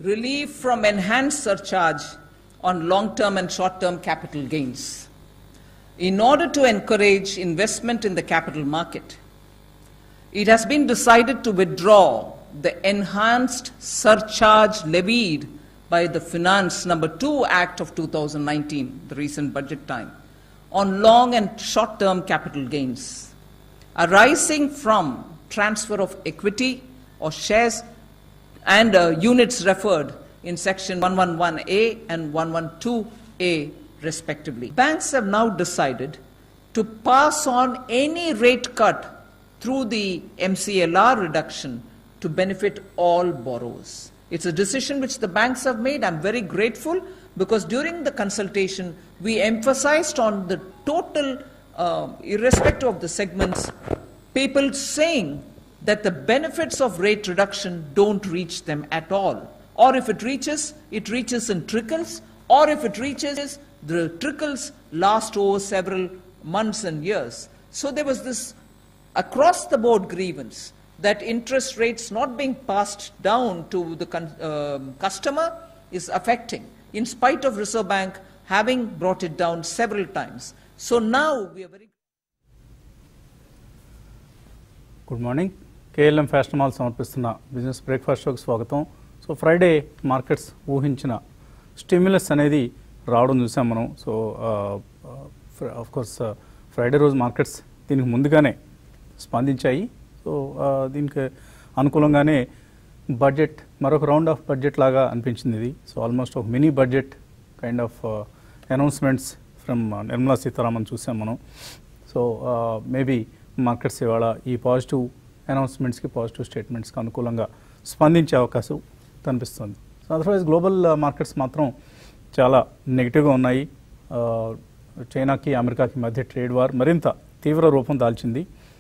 relief from enhanced surcharge on long term and short term capital gains. In order to encourage investment in the capital market, it has been decided to withdraw the enhanced surcharge levied by the Finance Number 2 Act of 2019, the recent budget time, on long and short term capital gains arising from transfer of equity or shares and uh, units referred in section 111A and 112A respectively. Banks have now decided to pass on any rate cut through the MCLR reduction to benefit all borrowers. It's a decision which the banks have made. I'm very grateful because during the consultation we emphasized on the total, uh, irrespective of the segments, people saying that the benefits of rate reduction don't reach them at all. Or if it reaches, it reaches in trickles, or if it reaches, the trickles last over several months and years. So there was this across the board grievance that interest rates not being passed down to the con- um, customer is affecting, in spite of Reserve Bank having brought it down several times. So now we are very good morning KLM fashion mall సమర్పిస్తున్న business breakfast షోకి స్వాగతం so Friday markets ఊహించిన stimulus అనేది రావడం చూసాం మనం so of course Friday రోజు markets దీనికి ముందుగానే స్పందించాయి సో ఆ, దీనికి అనుకూలంగానే బడ్జెట్ మరొక రౌండ్ ఆఫ్ బడ్జెట్ లాగా అనిపించింది ఇది సో ఆల్మోస్ట్ ఒక mini budget kind of announcements from Nirmala Sitharaman చూసాం మనం సో మేబీ మార్కెట్స్ ఇవాళ ఈ పాజిటివ్ అనౌన్స్మెంట్స్కి పాజిటివ్ స్టేట్మెంట్స్కి అనుకూలంగా స్పందించే అవకాశం కనిపిస్తుంది సో అదర్వైజ్ గ్లోబల్ మార్కెట్స్ మాత్రం చాలా నెగిటివ్గా ఉన్నాయి ఆ, చైనాకి అమెరికాకి మధ్య ట్రేడ్ వార్ మరింత తీవ్ర రూపం దాల్చింది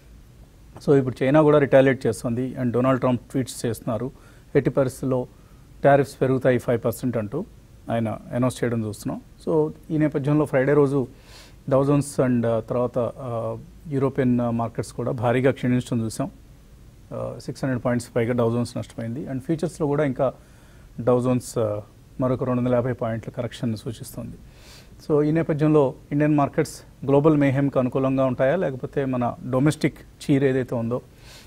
సో ఇప్పుడు చైనా కూడా రిటాలియేట్ చేస్తుంది అండ్ డొనాల్డ్ ట్రంప్ ట్వీట్స్ చేస్తున్నారు ఎట్టి పరిస్థితుల్లో టారిఫ్స్ పెరుగుతాయి ఫైవ్ పర్సెంట్ అంటూ ఆయన అనౌన్స్ చేయడం చూస్తున్నాం సో ఈ నేపథ్యంలో ఫ్రైడే రోజు డౌజన్స్ అండ్ తర్వాత ఆ, యూరోపియన్ మార్కెట్స్ కూడా భారీగా క్షీణించడం చూసాం సిక్స్ హండ్రెడ్ పాయింట్స్ పైగా డౌజన్స్ నష్టపోయింది అండ్ ఫ్యూచర్స్లో కూడా ఇంకా డౌజన్స్ మరొక రెండు వందల యాభై పాయింట్ల కరెక్షన్ సూచిస్తుంది సో ఈ నేపథ్యంలో ఇండియన్ మార్కెట్స్ గ్లోబల్ మేహెంకి అనుకూలంగా ఉంటాయా లేకపోతే మన డొమెస్టిక్ చీర్ ఏదైతే ఉందో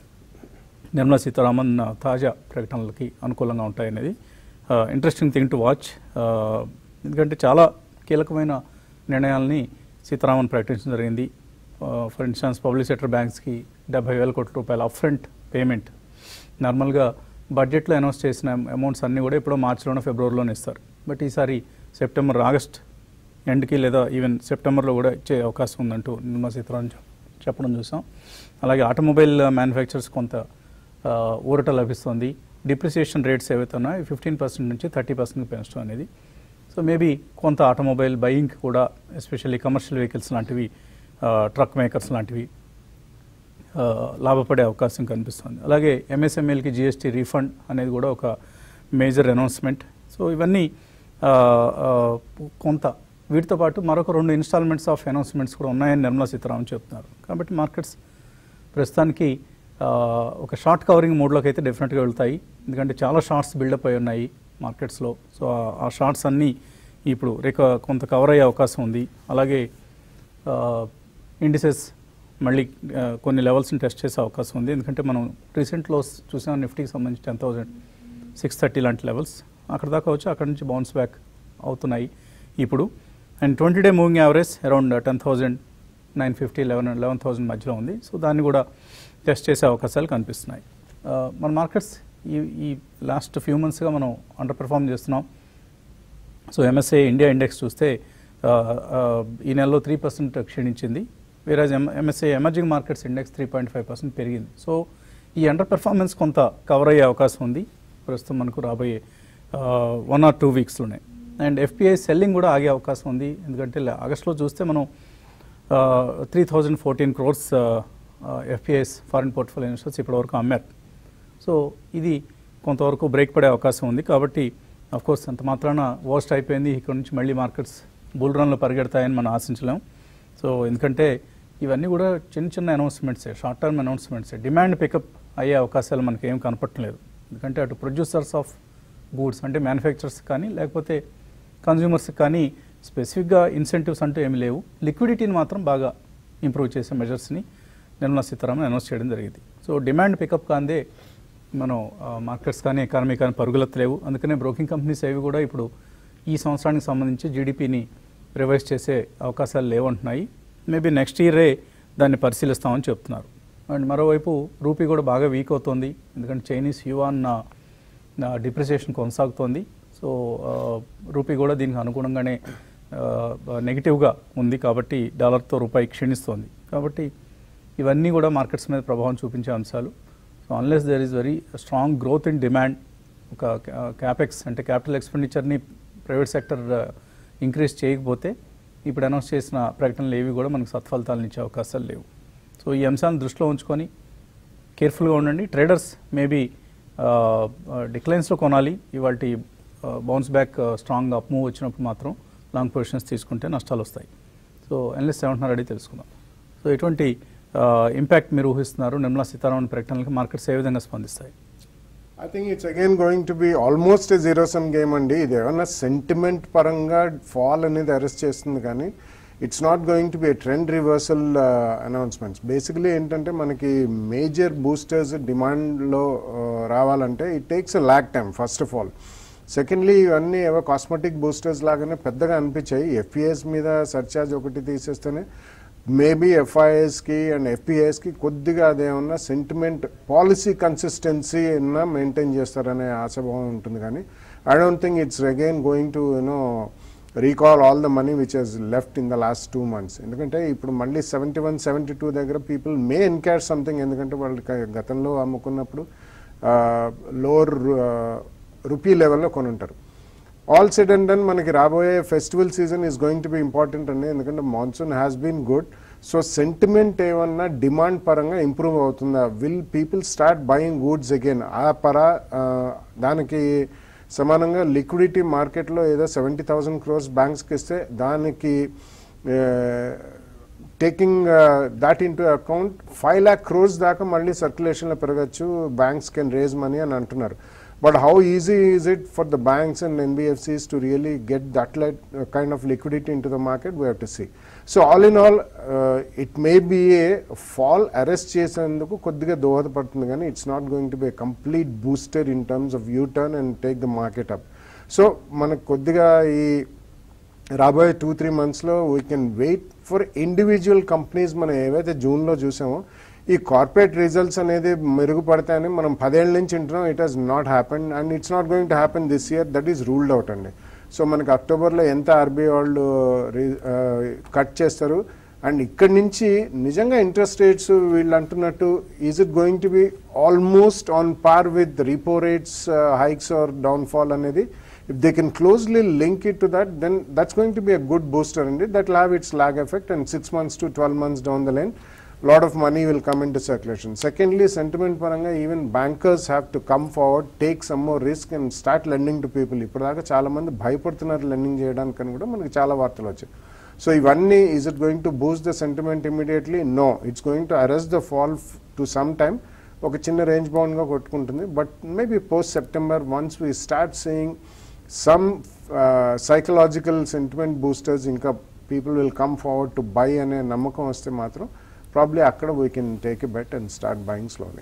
నిర్మలా సీతారామన్ ఆ, తాజా ప్రకటనలకి అనుకూలంగా ఉంటాయనేది ఇంట్రెస్టింగ్ థింగ్ టు వాచ్ ఎందుకంటే చాలా కీలకమైన నిర్ణయాలని సీతారామన్ ప్రకటించడం జరిగింది ఫర్ ఇన్స్టాన్స్ పబ్లిక్ సెక్టర్ బ్యాంక్స్కి డెబ్బై వేల కోట్ల రూపాయల అప్ఫ్రంట్ పేమెంట్ నార్మల్గా బడ్జెట్లో అనౌన్స్ చేసిన అమౌంట్స్ అన్నీ కూడా ఎప్పుడో మార్చిలోనో ఫిబ్రవరిలోనే ఇస్తారు బట్ ఈసారి సెప్టెంబర్ ఆగస్ట్ ఎండ్కి లేదా ఈవెన్ సెప్టెంబర్లో కూడా ఇచ్చే అవకాశం ఉందంటూ నిర్మలా సీతారామన్ చెప్- చెప్పడం చూసాం అలాగే ఆటోమొబైల్ మ్యానుఫ్యాక్చర్స్ కొంత ఆ, ఊరట లభిస్తుంది డిప్రిసియేషన్ రేట్స్ ఏవైతే ఉన్నాయో ఫిఫ్టీన్ పర్సెంట్ నుంచి థర్టీ పర్సెంట్కి పెంచడం అనేది సో మేబీ కొంత ఆటోమొబైల్ బయింగ్ కూడా ఎస్పెషల్లీ కమర్షియల్ వెహికల్స్ లాంటివి ట్రక్ మేకర్స్ లాంటివి ఆ, లాభపడే అవకాశం కనిపిస్తుంది అలాగే ఎంఎస్ఎంఎల్కి జిఎస్టీ రీఫండ్ అనేది కూడా ఒక మేజర్ అనౌన్స్మెంట్ సో ఇవన్నీ ఆ, ఆ, కొంత వీటితో పాటు మరొక రెండు ఇన్స్టాల్మెంట్స్ ఆఫ్ అనౌన్స్మెంట్స్ కూడా ఉన్నాయని నిర్మలా సీతారామన్ చెప్తున్నారు కాబట్టి మార్కెట్స్ ప్రస్తుతానికి ఆ, ఒక షార్ట్ కవరింగ్ మోడ్లోకి అయితే డెఫినెట్గా వెళ్తాయి ఎందుకంటే చాలా షార్ట్స్ బిల్డప్ అయి ఉన్నాయి మార్కెట్స్లో సో ఆ- ఆ షార్ట్స్ అన్నీ ఇప్పుడు రేక కొంత కవర్ అయ్యే అవకాశం ఉంది అలాగే ఇండిసెస్ మళ్ళీ ఆ, కొన్ని లెవెల్స్ని టెస్ట్ చేసే అవకాశం ఉంది ఎందుకంటే మనం రీసెంట్ లోస్ చూసాం నిఫ్టీకి సంబంధించి టెన్ థౌజండ్ సిక్స్ థర్టీ లాంటి లెవెల్స్ అక్కడ దాకా వచ్చి అక్కడ నుంచి బౌన్స్ బ్యాక్ అవుతున్నాయి ఇప్పుడు and twenty day moving average around ten thousand nine fifty eleven eleven thousand మధ్యలో ఉంది సో దాన్ని కూడా టెస్ట్ చేసే అవకాశాలు కనిపిస్తున్నాయి ఆ, మన మార్కెట్స్ ఈ ఈ లాస్ట్ ఫ్యూ మంత్స్గా మనం అండర్ పెర్ఫామ్ చేస్తున్నాం సో ఎంఎస్ఏ ఇండియా ఇండెక్స్ చూస్తే ఆ, ఆ, ఈ నెలలో త్రీ పర్సెంట్ క్షీణించింది వేరాజ్ ఎం MSA emerging markets index three point five percent పెరిగింది సో ఈ అండర్ పెర్ఫార్మెన్స్ కొంత కవర్ అయ్యే అవకాశం ఉంది ప్రస్తుతం మనకు రాబోయే వన్ ఆర్ టూ వీక్స్లోనే అండ్ ఎఫ్పిఐ సెల్లింగ్ కూడా ఆగే అవకాశం ఉంది ఎందుకంటే ల- ఆగస్టులో చూస్తే మనం three thousand fourteen crores FPIs foreign portfolio investors ఇప్పటివరకు అమ్మారు సో ఇది కొంతవరకు బ్రేక్ పడే అవకాశం ఉంది కాబట్టి కోర్స్ అంత మాత్రాన వర్స్ట్ అయిపోయింది ఇక్కడ నుంచి మళ్ళీ మార్కెట్స్ బుల్ రన్లో పరిగెడతాయని మనం ఆశించలేం సో ఎందుకంటే ఇవన్నీ కూడా చిన్న చిన్న అనౌన్స్మెంట్సే షార్ట్ టర్మ్ అనౌన్స్మెంట్సే డిమాండ్ పికప్ అయ్యే అవకాశాలు మనకి ఏం కనపడలేదు ఎందుకంటే అటు ప్రొడ్యూసర్స్ ఆఫ్ గూడ్స్ అంటే మ్యానుఫ్యాక్చరర్స్ కానీ లేకపోతే కన్జ్యూమర్స్ కానీ స్పెసిఫిక్గా ఇన్సెంటివ్స్ అంటూ ఏమీ లేవు లిక్విడిటీని మాత్రం బాగా ఇంప్రూవ్ చేసే మెజర్స్ని నిర్మలా సీతారామన్ అనౌన్స్ చేయడం జరిగింది సో డిమాండ్ పికప్ కాందే మనం మార్కెట్స్ కానీ ఎకానమీ కానీ పరుగులెత్తలేవు అందుకనే బ్రోకింగ్ కంపెనీస్ ఏవి కూడా ఇప్పుడు ఈ సంవత్సరానికి సంబంధించి జీడిపిని రివైజ్ చేసే అవకాశాలు లేవంటున్నాయి మేబీ నెక్స్ట్ ఇయరే దాన్ని పరిశీలిస్తామని చెప్తున్నారు అండ్ మరోవైపు రూపీ కూడా బాగా వీక్ అవుతోంది ఎందుకంటే చైనీస్ యువాన్ డిప్రిసియేషన్ కొనసాగుతోంది సో ఆ, రూపీ కూడా దీనికి అనుగుణంగానే నెగిటివ్గా ఉంది కాబట్టి డాలర్తో రూపాయి క్షీణిస్తోంది కాబట్టి ఇవన్నీ కూడా మార్కెట్స్ మీద ప్రభావం చూపించే అంశాలు so unless there is very strong growth in demand ఒక క్యాపెక్స్ అంటే క్యాపిటల్ ఎక్స్పెండిచర్ని ప్రైవేట్ సెక్టర్ ఇంక్రీజ్ చేయకపోతే ఇప్పుడు అనౌన్స్ చేసిన ప్రకటనలు ఏవి కూడా మనకు సత్ఫలితాలను ఇచ్చే అవకాశాలు లేవు సో ఈ అంశాలను దృష్టిలో ఉంచుకొని కేర్ఫుల్గా ఉండండి ట్రేడర్స్ మేబీ డిక్లైన్స్లో కొనాలి ఇవాళ bounce back strong up move వచ్చినప్పుడు మాత్రం లాంగ్ పొజిషన్స్ తీసుకుంటే నష్టాలు వస్తాయి సో ఎన్లెస్ ఏమంటున్నారు అడిగి తెలుసుకుందాం సో ఎటువంటి ఇంపాక్ట్ మీరు ఊహిస్తున్నారు నిర్మలా సీతారామన్ ప్రకటనలకు మార్కెట్స్ ఏ విధంగా స్పందిస్తాయి I think it's again going to be almost a zero sum game అండి ఇది ఏమన్నా సెంటిమెంట్ పరంగా ఫాల్ అనేది అరెస్ట్ చేస్తుంది కానీ it's not going to be a trend reversal announcements basically ఏంటంటే మనకి మేజర్ బూస్టర్స్ డిమాండ్లో రావాలంటే it takes a lack time first of all secondly ఇవన్నీ ఏవో కాస్మెటిక్ బూస్టర్స్ లాగానే పెద్దగా అనిపించాయి ఎఫ్ఈఎస్ మీద సర్చార్జ్ ఒకటి తీసేస్తేనే మేబీ ఎఫ్ఐఎస్కి అండ్ ఎఫ్పిఐఎస్కి కొద్దిగా అదేమన్నా సెంటిమెంట్ పాలసీ కన్సిస్టెన్సీ అన్నా మెయింటైన్ చేస్తారనే ఆశాభావం ఉంటుంది కానీ I don't think it's again going to you know recall all the money which has left in the last two months ఎందుకంటే ఇప్పుడు మళ్ళీ సెవెంటీ వన్ సెవెంటీ టూ దగ్గర పీపుల్ మే ఎన్క్యాష్ సంథింగ్ ఎందుకంటే వాళ్ళు క- గతంలో అమ్ముకున్నప్పుడు లోవర్ రూపీ లెవెల్లో కొని ఉంటారు ఆల్ సెడ్ అండ్ డన్ మనకి రాబోయే festival season is going to be important అండి ఎందుకంటే monsoon has been good so sentiment ఏమన్నా డిమాండ్ పరంగా ఇంప్రూవ్ అవుతుందా will people start buying goods again ఆ పర ఆ, దానికి సమానంగా లిక్విడిటీ మార్కెట్లో ఏదో సెవెంటీ థౌసండ్ క్రోర్స్ బ్యాంక్స్కి ఇస్తే దానికి taking that into account five lakh crores దాకా మళ్ళీ సర్క్యులేషన్లో పెరగచ్చు బ్యాంక్స్ కెన్ రేజ్ మనీ అని అంటున్నారు but how easy is it for the banks and NBFCs to really get that light kind of liquidity into the market we have to see so all in all it may be a fall arrest చేసేందుకు కొద్దిగా దోహదపడుతుంది కానీ it's not going to be complete booster in terms of U turn and take the market up so మనకు కొద్దిగా ఈ రాబోయే two three మంత్స్లో we can wait for individual companies మనం ఏవైతే జూన్లో చూసామో ఈ కార్పొరేట్ రిజల్ట్స్ అనేది మెరుగుపడతాయని మనం పదేళ్ళ నుంచి వింటున్నాం it has not happen and it's not going to happen this year that is ruled out అండి సో మనకి అక్టోబర్లో ఎంత ఆర్బీఐ వాళ్ళు కట్ చేస్తారు అండ్ ఇక్కడి నుంచి నిజంగా ఇంట్రెస్ట్ రేట్స్ వీళ్ళు అంటున్నట్టు is it going to be almost on par with repo rates hikes or downfall అనేది if they can closely link it to that, then that's going to be a good booster in it. That will have its lag effect, and six months to 12 months down the line, lot of money will come into circulation. Secondly, sentiment paranga, even bankers have to come forward, take some more risk, and start lending to people. ఇప్పటిదాకా చాలా మంది భయపడుతున్నారు lending చేయడానికి కూడా మనకి చాలా వార్తలు వచ్చాయి సో ఇవన్నీ is it going to boost the sentiment immediately no it's going to arrest the fall to some time ఒక చిన్న రేంజ్ బౌండ్గా కొట్టుకుంటుంది but maybe post September once we start seeing some uh, psychological sentiment boosters ఇంకా people will come forward to buy అనే నమ్మకం వస్తే మాత్రం probably అక్కడ we can take a bet and start buying slowly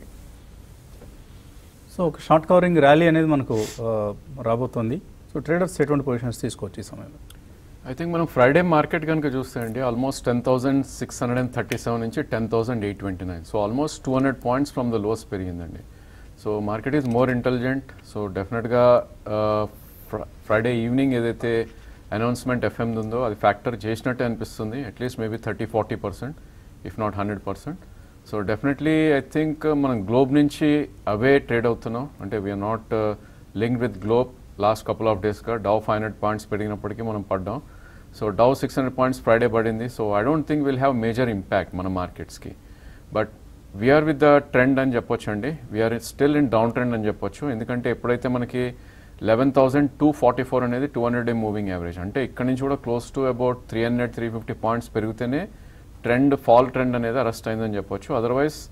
so ఒక short covering rally అనేది మనకు ఆ, రాబోతోంది సో ట్రేడర్స్ ఎటువంటి పొజిషన్స్ తీసుకోవచ్చు ఈ సమయంలో ఐ థింక్ మనం ఫ్రైడే మార్కెట్ కనుక చూస్తే అండి almost ten thousand six hundred and thirty seven నుంచి ten thousand eight twenty nine so almost two hundred points from the lows పెరిగిందండి so market is more intelligent so డెఫినెట్గా Friday evening ఏదైతే announcement FM ఉందో అది factor చేసినట్టే అనిపిస్తుంది at least maybe thirty forty percent if not hundred percent so definitely I think మనం globe నుంచి away trade అవుతున్నాం అంటే we are not link with globe last couple of డేస్గా డవ్ ఫైవ్ హండ్రెడ్ పాయింట్స్ పెరిగినప్పటికీ మనం పడ్డాం so Dow six hundred points Friday పడింది so I don't think will have major impact మన మార్కెట్స్కి but we are with the trend అని చెప్పొచ్చు అండి we are still in down trend అని చెప్పొచ్చు ఎందుకంటే ఎప్పుడైతే మనకి eleven thousand two forty four అనేది two hundred day moving average అంటే ఇక్కడ నుంచి కూడా close to about three hundred three fifty points పెరిగితేనే ట్రెండ్ ఫాల్ ట్రెండ్ అనేది అరెస్ట్ అయిందని చెప్పొచ్చు అదర్వైజ్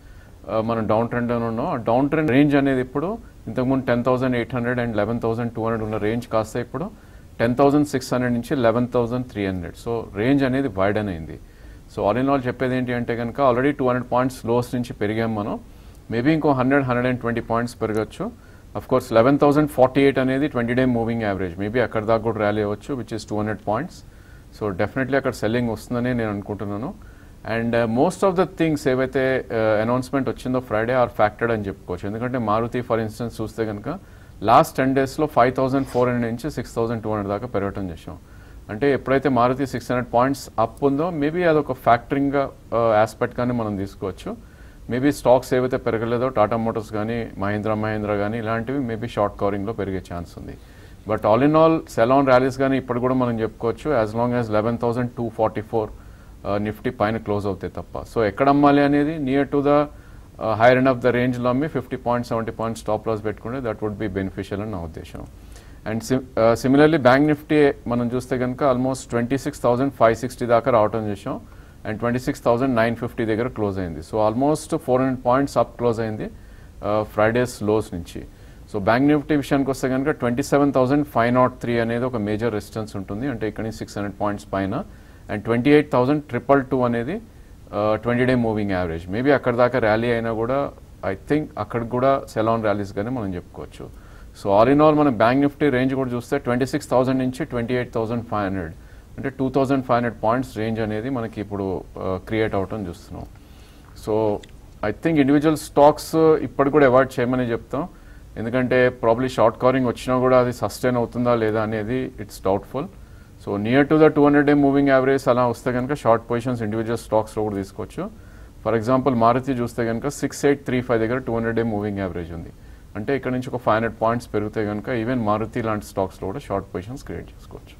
ఆ, మనం డౌన్ ట్రెండ్ అని ఉన్నాం ఆ డౌన్ ట్రెండ్ రేంజ్ అనేది ఇప్పుడు ఇంతకుముందు ten thousand eight hundred and eleven thousand two hundred ఉన్న రేంజ్ కాస్త ఇప్పుడు టెన్ థౌసండ్ సిక్స్ హండ్రెడ్ నుంచి eleven thousand three hundred so range అనేది వైడన్ అయింది సో ఆల్ ఇన్ ఆల్ చెప్పేది ఏంటి అంటే కనుక already two hundred points lows నుంచి పెరిగాం మనం మేబీ ఇంకో hundred hundred and twenty points పెరగచ్చు of course eleven thousand forty eight అనేది twenty day moving average maybe అక్కడ దాకా కూడా ర్యాలీ అవ్వచ్చు which is two hundred points so definitely అక్కడ సెల్లింగ్ వస్తుందని నేను అనుకుంటున్నాను and most of the things ఏవైతే అనౌన్స్మెంట్ వచ్చిందో ఫ్రైడే ఆర్ ఫ్యాక్టర్డ్ అని చెప్పుకోవచ్చు ఎందుకంటే మారుతి ఫర్ ఇన్స్టెన్స్ చూస్తే కనుక లాస్ట్ టెన్ డేస్లో ఫైవ్ థౌసండ్ ఫోర్ హండ్రెడ్ నుంచి సిక్స్ థౌసండ్ టూ హండ్రెడ్ దాకా పెరగటం చేసాం అంటే ఎప్పుడైతే Maruti six hundred points up ఉందో మేబీ అదొక ఫ్యాక్టరింగ్ ఆస్పెక్ట్ కానీ మనం తీసుకోవచ్చు మేబీ స్టాక్స్ ఏవైతే పెరగలేదో టాటా మోటార్స్ కానీ మహీంద్రా మహీంద్రా కానీ ఇలాంటివి మేబీ షార్ట్ కవరింగ్లో పెరిగే ఛాన్స్ ఉంది but all in all sell on rallies కానీ ఇప్పుడు కూడా మనం చెప్పుకోవచ్చు as long as eleven thousand two forty four Nifty పైన క్లోజ్ అవుతాయి తప్ప సో ఎక్కడ అమ్మాలి అనేది near to the higher and of the రేంజ్లో అమ్మి fifty point seventy point stop loss పెట్టుకుంటే దట్ వుడ్ బి బెనిఫిషియల్ అని నా ఉద్దేశం అండ్ సిమిలర్లీ బ్యాంక్ నిఫ్టీ మనం చూస్తే కనుక almost twenty six thousand five sixty దాకా రావటం చేసాం and twenty six thousand nine fifty దగ్గర క్లోజ్ అయింది so almost four hundred points up close అయింది ఫ్రైడేస్ లోస్ నుంచి సో బ్యాంక్ నిఫ్టీ విషయానికి వస్తే కనుక twenty seven thousand five not three అనేది ఒక మేజర్ రెసిస్టెన్స్ ఉంటుంది అంటే ఇక్కడ నుంచి సిక్స్ హండ్రెడ్ పాయింట్స్ పైన and twenty eight thousand triple two అనేది twenty day moving average maybe అక్కడ దాకా ర్యాలీ అయినా కూడా ఐ థింక్ అక్కడ కూడా సెలాన్ ర్యాలీస్ గానే మనం చెప్పుకోవచ్చు సో ఆల్ ఇన్ ఆల్ మనం బ్యాంక్ నిఫ్టీ రేంజ్ కూడా చూస్తే ట్వంటీ సిక్స్ థౌసండ్ నుంచి twenty eight thousand five hundred అంటే two thousand five hundred points range అనేది మనకి ఇప్పుడు క్రియేట్ అవటం చూస్తున్నాం so I think individual stocks ఇప్పటి కూడా అవాయిడ్ చేయమని చెప్తాం ఎందుకంటే ప్రాబ్లీ షార్ట్ కవరింగ్ వచ్చినా కూడా అది సస్టైన్ అవుతుందా లేదా అనేది it's doubtful so near to the two hundred day moving average అలా వస్తే కనుక షార్ట్ పొజిషన్స్ ఇండివిజువల్ స్టాక్స్లో కూడా తీసుకోవచ్చు ఫర్ ఎగ్జాంపుల్ మారుతి చూస్తే కనుక సిక్స్ ఎయిట్ త్రీ ఫైవ్ దగ్గర two hundred day moving average ఉంది అంటే ఇక్కడ నుంచి ఒక ఫైవ్ హండ్రెడ్ పాయింట్స్ పెరిగితే కనుక ఈవెన్ మారుతి లాంటి స్టాక్స్లో కూడా షార్ట్ పొజిషన్స్ క్రియేట్ చేసుకోవచ్చు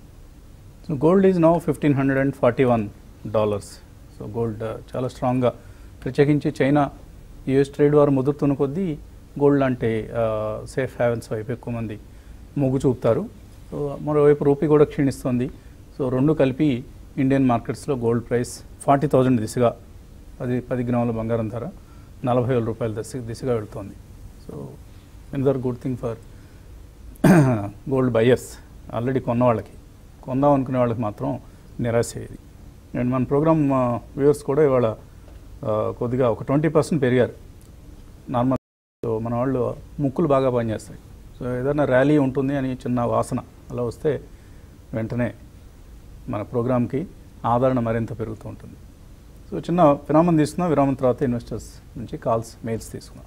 so gold is now fifteen hundred and forty one dollars so gold చాలా స్ట్రాంగ్గా ప్రత్యేకించి చైనా యుఎస్ ట్రేడ్ వారు ముదురుతున్న కొద్దీ గోల్డ్ అంటే సేఫ్ హ్యావెన్స్ వైపు ఎక్కువ మంది మొగ్గు చూపుతారు సో మరోవైపు రూపీ కూడా క్షీణిస్తుంది సో రెండు కలిపి ఇండియన్ మార్కెట్స్లో గోల్డ్ ప్రైస్ ఫార్టీ థౌజండ్ దిశగా పది పది గ్రాముల బంగారం ధర నలభై వేల రూపాయల దిశ దిశగా వెళుతోంది so another good thing for gold buyers already కొన్న వాళ్ళకి కొందాం అనుకునే వాళ్ళకి మాత్రం నిరాశ అయ్యేది అండ్ మన ప్రోగ్రామ్ వ్యూవర్స్ కూడా ఇవాళ ఆ, కొద్దిగా ఒక ట్వంటీ పర్సెంట్ పెరిగారు నార్మల్ సో మన వాళ్ళు ముక్కులు బాగా పనిచేస్తాయి సో ఏదైనా ర్యాలీ ఉంటుంది అని చిన్న వాసన అలా వస్తే వెంటనే మన ప్రోగ్రామ్కి ఆదరణ మరింత పెరుగుతూ ఉంటుంది సో చిన్న విరామం తీసుకున్నాం విరామం తర్వాత ఇన్వెస్టర్స్ నుంచి కాల్స్ మెయిల్స్ తీసుకున్నాం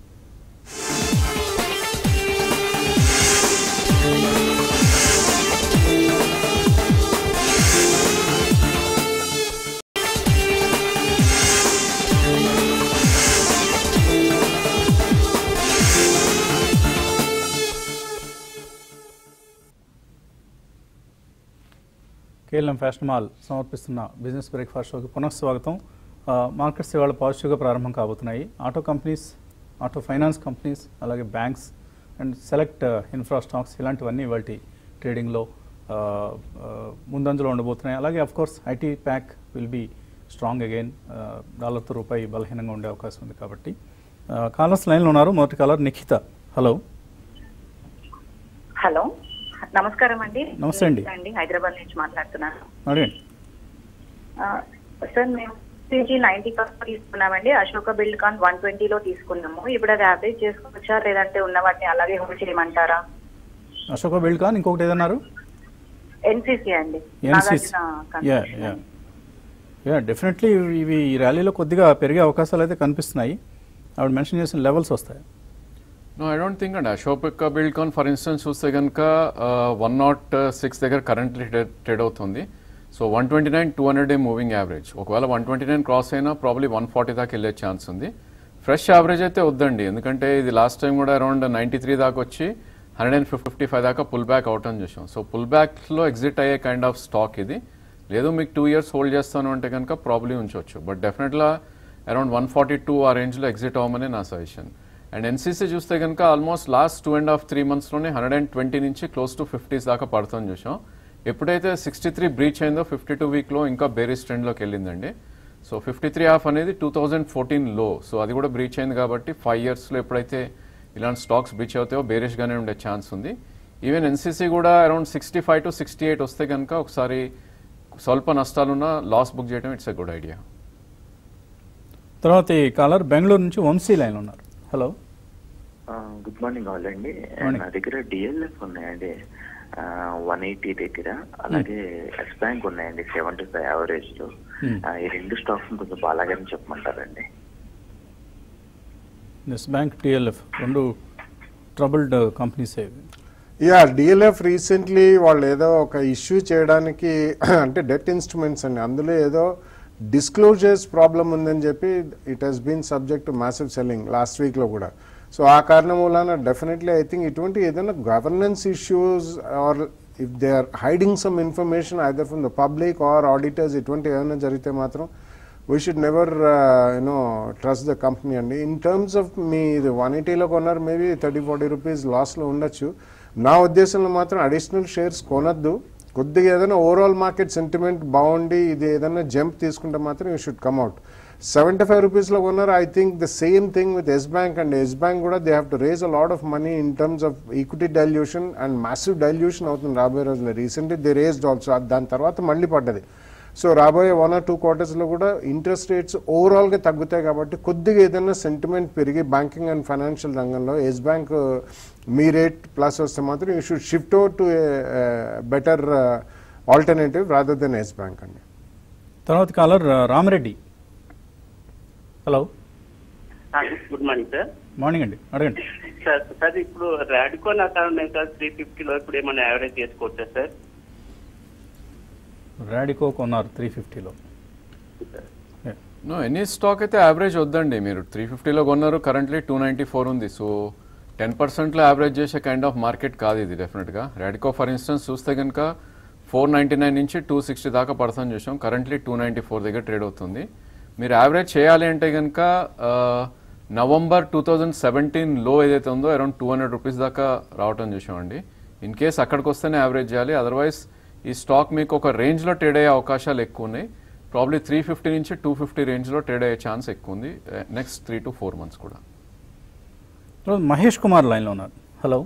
కేఎల్ఎం ఫ్యాషన్ మాల్ సమర్పిస్తున్న బిజినెస్ బ్రేక్ఫాస్ట్ షోకి పునఃస్వాగతం ఆ, మార్కెట్స్ ఇవాళ పాజిటివ్గా ప్రారంభం కాబోతున్నాయి auto companies auto finance companies అలాగే banks and select infra stocks ఇలాంటివన్నీ వాటి ట్రేడింగ్లో ఆ, ఆ, ముందంజలో ఉండబోతున్నాయి అలాగే of course IT pack will be strong again డాలర్తో రూపాయి బలహీనంగా ఉండే అవకాశం ఉంది కాబట్టి కాలర్స్ లైన్లో ఉన్నారు మొదటి కాలర్ నిఖిత హలో హలో నమస్కారం అండి నమస్తే అండి. అండి హైదరాబాద్ నుంచి మాట్లాడుతున్నాను అడగండి ఆ, సార్ మేము సిజీ నైన్టీ కాస్ట్ తీసుకున్నామండి అశోక బిల్డ్ కాన్ వన్ ట్వంటీలో తీసుకున్నాము ఇప్పుడు అది యావరేజ్ చేసుకోవచ్చా లేదంటే ఉన్న వాటిని అలాగే హోల్డ్ చేయమంటారా అశోక బిల్డ్ ఖాన్ ఇంకొకటి ఏదన్నారు ఎన్సీసీ అండి NCC Nagarjuna yeah construction yeah అండి. యా డెఫినెట్లీ ఇవి ఈ ర్యాలీలో కొద్దిగా పెరిగే అవకాశాలు అయితే కనిపిస్తున్నాయి ఆవిడ మెన్షన్ చేసిన లెవెల్స్ వస్తాయి నో ఐ డోంట్ థింక్ అండి Ashok Buildcon for instance చూస్తే కనుక వన్ నాట్ సిక్స్ దగ్గర కరెంట్లీ ట్రేడ్ అవుతుంది so one twenty nine two hundred day moving average ఒకవేళ వన్ ట్వంటీ నైన్ క్రాస్ అయినా ప్రాబ్లీ వన్ ఫార్టీ దాకా వెళ్ళే ఛాన్స్ ఉంది ఫ్రెష్ యావరేజ్ అయితే వద్దండి ఎందుకంటే ఇది లాస్ట్ టైం కూడా అరౌండ్ నైంటీ త్రీ దాకా వచ్చి హండ్రెడ్ అండ్ ఫిఫ్టీ ఫైవ్ దాకా పుల్ బ్యాక్ అవుట్ అని చూసాం సో పుల్ బ్యాక్లో ఎగ్జిట్ అయ్యే కైండ్ ఆఫ్ స్టాక్ ఇది లేదు మీకు టూ ఇయర్స్ హోల్డ్ చేస్తాను అంటే కనుక ప్రాబ్లీ ఉంచవచ్చు బట్ డెఫినెట్గా అరౌండ్ వన్ ఫార్టీ టూ ఆ రేంజ్లో ఎగ్జిట్ అవ్వమని నా సజెషన్ అండ్ ఎన్సీసీ చూస్తే కనుక almost last two and half three మంత్స్లోనే హండ్రెడ్ అండ్ ట్వంటీ నుంచి క్లోజ్ టు ఫిఫ్టీస్ దాకా పడుతుంది చూసాం ఎప్పుడైతే సిక్స్టీ త్రీ బ్రీచ్ అయిందో ఫిఫ్టీ టూ వీక్లో ఇంకా బేరీస్ ట్రెండ్లోకి వెళ్ళిందండి సో ఫిఫ్టీ త్రీ హాఫ్ అనేది టూ థౌజండ్ ఫోర్టీన్ లో సో అది కూడా బ్రీచ్ అయింది కాబట్టి ఫైవ్ ఇయర్స్లో ఎప్పుడైతే ఇలాంటి స్టాక్స్ బ్రీచ్ అవుతాయో బేరిష్గానే ఉండే ఛాన్స్ ఉంది ఈవెన్ ఎన్సీసీ కూడా around sixty five to sixty eight వస్తే కనుక ఒకసారి స్వల్ప నష్టాలున్న లాస్ బుక్ చేయడం ఇట్స్ ఎ గుడ్ ఐడియా తర్వాత ఈ కాలర్ బెంగళూరు నుంచి వంశీ లైన్ ఉన్నారు హలో గుడ్ మార్నింగ్ ఆల్ అండి Morning. నా దగ్గర డిఎల్ఎఫ్ ఉన్నాయండి వన్ ఎయిటీ దగ్గర అలాగే ఎస్ బ్యాంక్ ఉన్నాయండి సెవెంటీ ఫైవ్ యావరేజ్ లో Hmm. ఆ, ఈ రెండు స్టాక్స్ కొంచెం బాలాగానే చెప్పమంటారండి ఎస్ బ్యాంక్ టిఎల్ఎఫ్ రెండు ట్రబుల్డ్ కంపెనీస్ ఇవి యా డిఎల్ఎఫ్ రీసెంట్లీ వాళ్ళు ఏదో ఒక ఇష్యూ చేయడానికి అంటే డెట్ ఇన్స్ట్రుమెంట్స్ అండి అందులో ఏదో డిస్క్లోజర్స్ ప్రాబ్లం ఉందని చెప్పి it has been subject to massive selling last వీక్లో కూడా సో ఆ కారణం వలన డెఫినెట్లీ ఐ థింక్ ఇటువంటి ఏదైనా governance issues or if they are hiding some information either from the public or auditors ఇటువంటి ఏమైనా జరిగితే మాత్రం we should never you know trust the company అండి ఇన్ టర్మ్స్ ఆఫ్ మీ ఇది వన్ ఎయిటీలో కొన్నారు మేబీ థర్టీ ఫార్టీ రూపీస్ లాస్లో ఉండొచ్చు నా ఉద్దేశంలో మాత్రం అడిషనల్ షేర్స్ కొనొద్దు కొద్దిగా ఏదైనా ఓవరాల్ మార్కెట్ సెంటిమెంట్ బాగుండి ఇది ఏదైనా జంప్ తీసుకుంటే మాత్రం you should come out seventy five రూపీస్లో కొన్నారు I think the same thing with Yes Bank and Yes Bank కూడా they have to raise a lot of money in terms of equity dilution and massive dilution అవుతుంది రాబోయే రోజుల్లో recently they raised also దాని తర్వాత మళ్ళీ పడ్డది so రాబోయే one or two క్వార్టర్స్లో కూడా ఇంట్రెస్ట్ రేట్స్ ఓవరాల్గా తగ్గుతాయి కాబట్టి కొద్దిగా ఏదైనా సెంటిమెంట్ పెరిగి బ్యాంకింగ్ అండ్ ఫైనాన్షియల్ రంగంలో ఎస్ బ్యాంక్ మీ రేట్ ప్లస్ వస్తే మాత్రం you should shift over to better alternative rather than Yes Bank అండి తర్వాత caller Ramareddy hello good morning sir morning అండి అడగండి సార్ సార్ ఇప్పుడు రాడికో నా కారణం సార్ త్రీ ఫిఫ్టీలో ఇప్పుడు ఏమైనా యావరేజ్ చేసుకోవచ్చా సార్ రాడికో కొన్నారు త్రీ ఫిఫ్టీలో నో ఎనీ స్టాక్ అయితే యావరేజ్ వద్దండి మీరు త్రీ ఫిఫ్టీలో కొన్నారు కరెంట్లీ టూ నైంటీ ఫోర్ ఉంది సో టెన్ పర్సెంట్లో యావరేజ్ చేసే కైండ్ ఆఫ్ మార్కెట్ కాదు ఇది డెఫినెట్గా రాడికో ఫర్ ఇన్స్టెన్స్ చూస్తే కనుక ఫోర్ నైంటీ నైన్ నుంచి టూ సిక్స్టీ దాకా పర్సెంట్ చూసాం కరెంట్లీ టూ నైంటీ ఫోర్ దగ్గర ట్రేడ్ అవుతుంది మీరు యావరేజ్ చేయాలి అంటే కనుక నవంబర్ టూ థౌజండ్ సెవెంటీన్ లో ఏదైతే ఉందో అరౌండ్ టూ హండ్రెడ్ రూపీస్ దాకా రావటం చూసామండి ఇన్ కేస్ అక్కడికి వస్తేనే యావరేజ్ చేయాలి అదర్వైజ్ ఈ స్టాక్ మీకు ఒక రేంజ్లో ట్రేడ్ అయ్యే అవకాశాలు ఎక్కువ ఉన్నాయి ప్రాబ్లీ త్రీ ఫిఫ్టీ నుంచి టూ ఫిఫ్టీ రేంజ్లో ట్రేడ్ అయ్యే ఛాన్స్ ఎక్కువ ఉంది next three to four months కూడా తర్వాత మహేష్ కుమార్ లైన్లో ఉన్నారు hello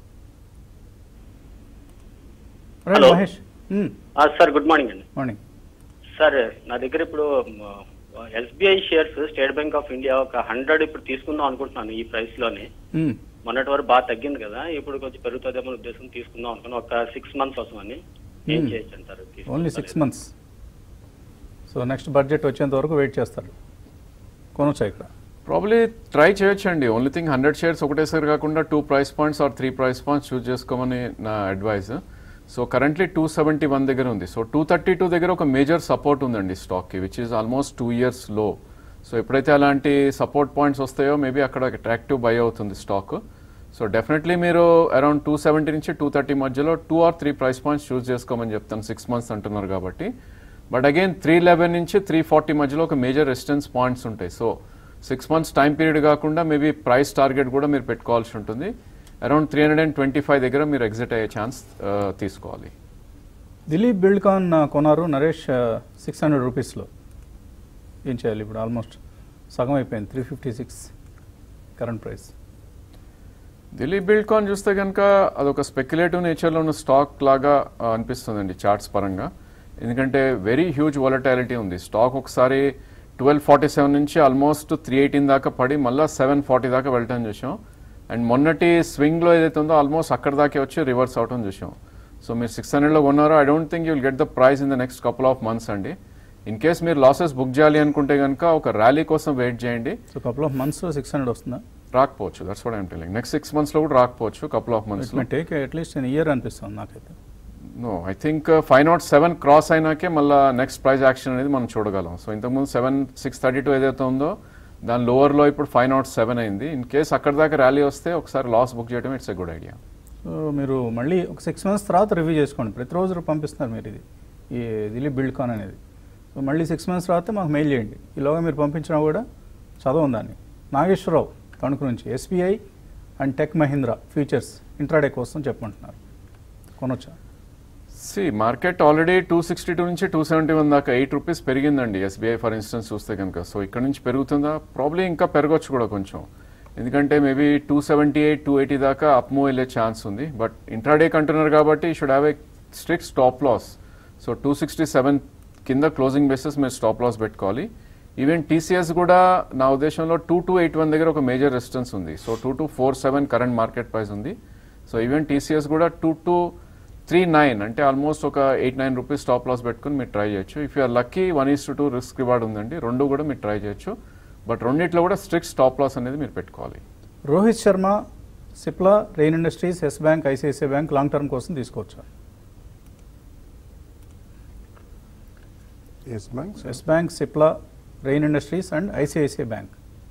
right Hello. Mahesh sir good morning అండి మార్నింగ్ సార్ నా దగ్గర ఇప్పుడు SBI shares State Bank of India ఒక హండ్రెడ్ ఇప్పుడు తీసుకుందాం అనుకుంటున్నాను ఈ ప్రైస్ లోనే మొన్నటి వరకు బాగా తగ్గింది కదా ఇప్పుడు కొంచెం పెరుగుతుందేమో ఉద్దేశం తీసుకుందాం అనుకున్నాను ఒక సిక్స్ మంత్స్ కోసం అని ఏం Hmm. చేయొచ్చు అంటారు only six months so next budget వచ్చేంత వరకు వెయిట్ చేస్తారు కొనొచ్చా ఇక్కడ ప్రాబ్లీ ట్రై చేయొచ్చండి ఓన్లీ థింగ్ హండ్రెడ్ షేర్స్ ఒకటేసారి కాకుండా two price points or three price points choose చేసుకోమని నా advice so currently two seventy one దగ్గర ఉంది సో టూ థర్టీ టూ దగ్గర ఒక మేజర్ సపోర్ట్ ఉందండి స్టాక్కి which is almost two years లో సో ఎప్పుడైతే అలాంటి సపోర్ట్ పాయింట్స్ వస్తాయో మేబీ అక్కడ అట్రాక్టివ్ బై అవుతుంది స్టాక్ సో డెఫినెట్లీ మీరు అరౌండ్ టూ సెవెంటీ నుంచి టూ థర్టీ మధ్యలో two or three price points choose చేసుకోమని చెప్తాను సిక్స్ మంత్స్ అంటున్నారు కాబట్టి బట్ అగైన్ త్రీ లెవెన్ నుంచి త్రీ ఫార్టీ మధ్యలో ఒక మేజర్ రెసిస్టెన్స్ పాయింట్స్ ఉంటాయి so six months time period కాకుండా మేబీ ప్రైస్ టార్గెట్ కూడా మీరు పెట్టుకోవాల్సి ఉంటుంది around three hundred and twenty five దగ్గర మీరు ఎగ్జిట్ అయ్యే ఛాన్స్ తీసుకోవాలి దిలీప్ బిల్డ్కాన్ కొన్నారు నరేష్ సిక్స్ హండ్రెడ్ రూపీస్లో ఏం చేయాలి ఇప్పుడు ఆల్మోస్ట్ సగం అయిపోయింది three fifty six current price Dilip Buildcon చూస్తే కనుక అదొక స్పెక్యులేటివ్ నేచర్లో ఉన్న స్టాక్ లాగా ఆ, అనిపిస్తుందండి చార్ట్స్ పరంగా ఎందుకంటే వెరీ హ్యూజ్ వాలటాలిటీ ఉంది స్టాక్ ఒకసారి ట్వెల్వ్ ఫార్టీ సెవెన్ నుంచి ఆల్మోస్ట్ త్రీ ఎయిటీన్ దాకా పడి మళ్ళీ సెవెన్ ఫార్టీ దాకా వెళ్ళటం చూసాం అండ్ మొన్నటి స్వింగ్లో ఏదైతే ఉందో ఆల్మోస్ట్ అక్కడ దాకే వచ్చి రివర్స్ అవటం చూసాం సో మీరు సిక్స్ హండ్రెడ్లో కొన్నారో I don't think you'll get the price in the next couple of months అండి ఇన్ కేస్ మీరు లాసెస్ బుక్ చేయాలి అనుకుంటే కనుక ఒక ర్యాలీ కోసం వెయిట్ చేయండి సో కపుల్ ఆఫ్ మంత్స్లో సిక్స్ హండ్రెడ్ వస్తుందా రాకపోవచ్చు that's what I'm telling next six మంత్స్లో కూడా రాకపోవచ్చు కపుల్ ఆఫ్ ఇట్ మంత్స్లో may take at least in year అనిపిస్తుంది నాకైతే no I think five not seven cross అయినాకే మళ్ళీ నెక్స్ట్ ప్రైజ్ యాక్షన్ అనేది మనం చూడగలం సో ఇంతకుముందు సెవెన్ సిక్స్ థర్టీ టూ ఏదైతే ఉందో దాని లోవర్లో ఇప్పుడు ఫైవ్ నాట్ సెవెన్ అయింది ఇన్ కేస్ అక్కడ దాకా ర్యాలీ వస్తే ఒకసారి లాస్ బుక్ చేయడం it's a good idea so మీరు మళ్ళీ ఒక సిక్స్ మంత్స్ తర్వాత రివ్యూ చేసుకోండి ప్రతిరోజు పంపిస్తున్నారు మీరు ఇది ఈ దిలీప్ బిల్డ్కాన్ అనేది సో మళ్ళీ సిక్స్ మంత్స్ తర్వాత మాకు మెయిల్ చేయండి ఈలోగా మీరు పంపించినా కూడా చదవం దాన్ని నాగేశ్వరరావు తణుకు నుంచి SBI and Tech Mahindra futures intraday కోసం చెప్పమంటున్నారు కొనొచ్చా see market already two sixty two నుంచి టూ సెవెంటీ వన్ దాకా ఎయిట్ రూపీస్ పెరిగిందండి ఎస్బీఐ ఫర్ ఇన్స్టెన్స్ చూస్తే కనుక సో ఇక్కడ నుంచి పెరుగుతుందా ప్రాబ్లీ ఇంకా పెరగచ్చు కూడా కొంచెం ఎందుకంటే maybe two seventy eight two eighty దాకా అప్ మూవ్ వెళ్ళే ఛాన్స్ ఉంది బట్ ఇంట్రాడే కంటున్నారు కాబట్టి should have a strict stop loss so two sixty seven కింద క్లోజింగ్ బేసిస్ మీరు స్టాప్ లాస్ పెట్టుకోవాలి ఈవెన్ టీసీఎస్ కూడా నా ఉద్దేశంలో టూ టూ ఎయిట్ వన్ దగ్గర ఒక మేజర్ రెసిస్టెన్స్ ఉంది so two two four seven current market price ఉంది సో ఈవెన్ టీసీఎస్ కూడా టూ టూ త్రీ నైన్ అంటే ఆల్మోస్ట్ ఒక eight nine rupees stop loss పెట్టుకుని మీరు ట్రై చేయొచ్చు if you're lucky one is to two risk reward ఉందండి రెండు కూడా మీరు ట్రై చేయొచ్చు బట్ రెండిట్లో కూడా స్ట్రిక్ట్ స్టాప్ లాస్ అనేది మీరు పెట్టుకోవాలి Rohit Sharma Cipla Rain Industries Yes Bank ICICI bank long term కోసం తీసుకోవచ్చు Yes Bank Yes Bank Cipla Rain Industries and ICICI bank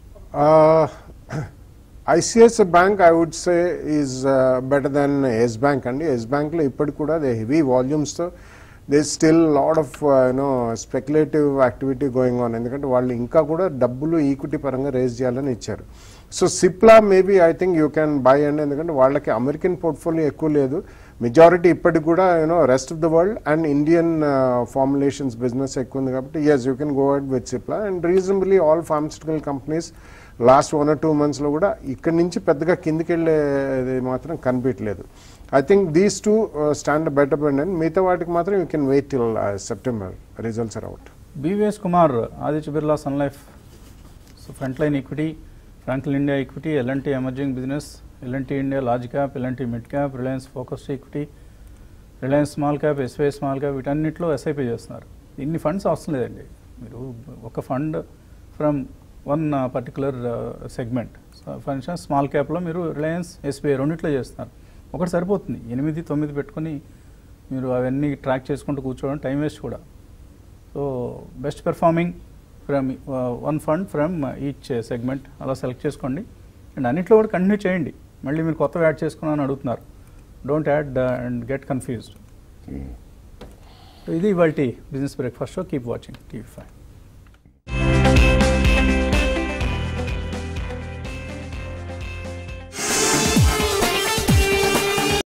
ICICI bank I would say is better than Yes Bank అండి ఎస్ బ్యాంక్లో ఇప్పటికి కూడా దే హెవీ వాల్యూమ్స్తో they still lot of you know speculative activity going on ఎందుకంటే వాళ్ళు ఇంకా కూడా డబ్బులు ఈక్విటీ పరంగా రేజ్ చేయాలని ఇచ్చారు so Cipla maybe I think you can buy అండి ఎందుకంటే వాళ్ళకి అమెరికన్ పోర్ట్ఫోలియో ఎక్కువ లేదు మెజారిటీ ఇప్పటికి కూడా you know rest of the world and Indian formulations business ఎక్కువ ఉంది కాబట్టి yes you can go ahead with Cipla and reasonably all pharmaceutical companies last one or two మంత్స్లో కూడా ఇక్కడి నుంచి పెద్దగా కిందికి వెళ్ళేది మాత్రం కనిపించలేదు I think these two stand better and మిగతా వాటికి మాత్రం you can wait till September results are out BVS Kumar Aditya Birla sun life so front line equity Franklin India equity LNT emerging business LNT India large cap LNT mid cap Reliance focused equity Reliance small cap SY small cap వీటన్నిటిలో SIP చేస్తున్నారు ఇన్ని funds అవసరం లేదండి మీరు ఒక fund from one particular segment for instance small క్యాప్లో మీరు Reliance SBI రెండిట్లో చేస్తున్నారు ఒకటి సరిపోతుంది ఎనిమిది తొమ్మిది పెట్టుకొని మీరు అవన్నీ ట్రాక్ చేసుకుంటూ కూర్చోవడం టైం వేస్ట్ కూడా so best performing from one fund from each segment అలా సెలెక్ట్ చేసుకోండి అండ్ అన్నిట్లో కూడా కంటిన్యూ చేయండి మళ్ళీ మీరు కొత్తవి యాడ్ చేసుకున్నాను అడుగుతున్నారు don't add and get confused ఇది ఇవాళ business breakfast show keep watching TV five